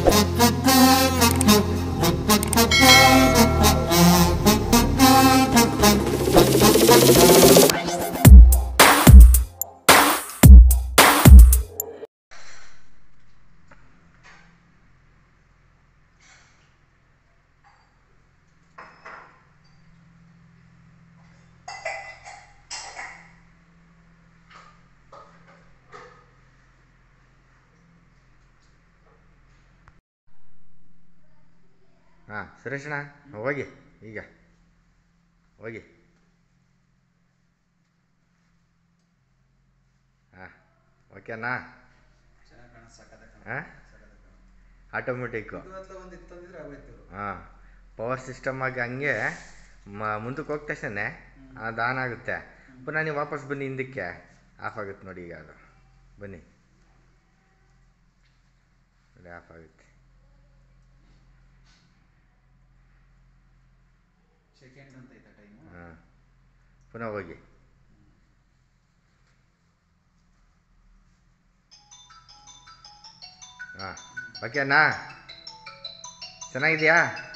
ಹಾಂ ಸುರೇಶಣ್ಣ ಹೋಗಿ ಈಗ ಹೋಗಿ ಹಾಂ ಓಕೆನಾ ಚೆನ್ನಾಗಿ ಕಾಣ ಸಕ್ಕತ್ತಾಗಿ ಹಾಂ ಆಟೋಮೆಟಿಕ್ಕು ಒಂದು ಇತ್ತಂದಿದ್ರೆ ಆಗೋಯ್ತು ಹಾಂ ಪವರ್ ಸಿಸ್ಟಮ್ ಆಗಿ ಹಂಗೆ ಮ ಮುಂದಕ್ಕೆ ಹೋದ ತಕ್ಷಣ ಅದು ಆನ್ ಆಗುತ್ತೆ ಪುನಃ ನೀವು ವಾಪಸ್ ಬನ್ನಿ ಹಿಂದಕ್ಕೆ ಆಫ್ ಆಗುತ್ತೆ ನೋಡಿ ಈಗ ಅದು ಬನ್ನಿ ನೋಡಿ ಆಫ್ ಆಗುತ್ತೆ ಸೆಕೆಂಡ್ ಅಂತ ಐತೆ ಟೈಮು ಹಾಂ ಪುನಃ ಹೋಗಿ ಹಾಂ ಓಕೆನಾ ಚೆನ್ನಾಗಿದೆಯಾ